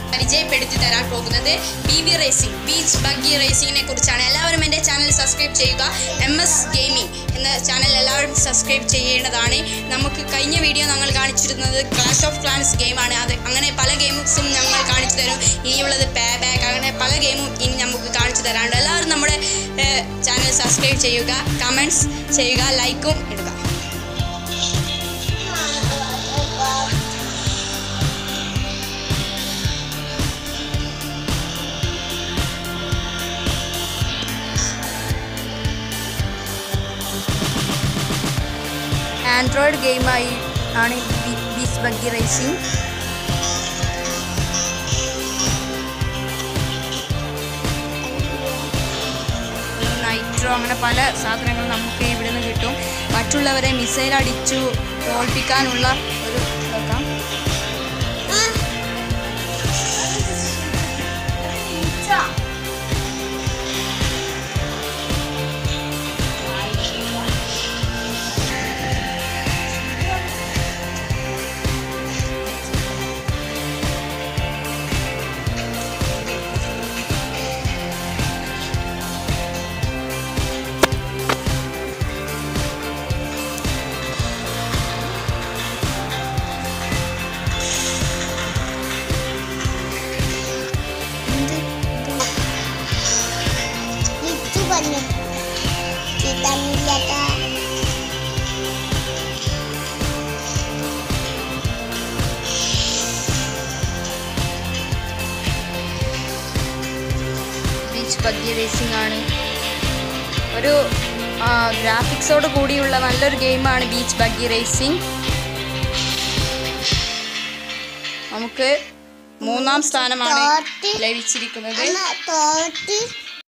പരിചയപ്പെടുത്തി തരാൻ പോകുന്നത് B B racing beach buggy റേസിംഗിനെ കുറിച്ചാണ് എല്ലാവരും എൻ്റെ ചാനൽ സബ്സ്ക്രൈബ് ചെയ്യുക എം എസ് ഗെയിമിംഗ് എന്ന ചാനൽ എല്ലാവരും സബ്സ്ക്രൈബ് ചെയ്യേണ്ടതാണ് നമുക്ക് കഴിഞ്ഞ വീഡിയോ ഞങ്ങൾ കാണിച്ചിരുന്നത് ക്ലാഷ് ഓഫ് ക്ലാൻസ് ഗെയിമാണ് അത് അങ്ങനെ പല ഗെയിംസും ഞങ്ങൾ കാണിച്ചു തരും ഇനിയുള്ളത് പേ ബാക്ക് അങ്ങനെ പല ഗെയിമും ഇനി നമുക്ക് കാണിച്ചു തരാറുണ്ട് എല്ലാവരും നമ്മുടെ ചാനൽ സബ്സ്ക്രൈബ് ചെയ്യുക കമൻറ്റ്സ് ചെയ്യുക ലൈക്കും ഇടുക ആൻഡ്രോയിഡ് ഗെയിമായി ആണ് ബി- ബീച്ച് ബഗ്ഗി റേസിംഗ് നൈട്രോ അങ്ങനെ പല സാധനങ്ങളും നമുക്ക് ഇവിടെ നിന്ന് കിട്ടും മറ്റുള്ളവരെ മിസൈൽ അടിച്ചു തോൽപ്പിക്കാനുള്ള ഒരു ഇതൊക്കെ Itu banyak. Kita lihat ah. Beach buggy racing ആണ് ഒരു ഗ്രാഫിക്സോട് കൂടിയുള്ള നല്ലൊരു ഗെയിമാണ് ബീച്ച് ബഗ്ഗി റേസിംഗ് നമുക്ക് മൂന്നാം സ്ഥാനമാണ് Thirty. ലഭിച്ചിരിക്കുന്നത് Anak tadi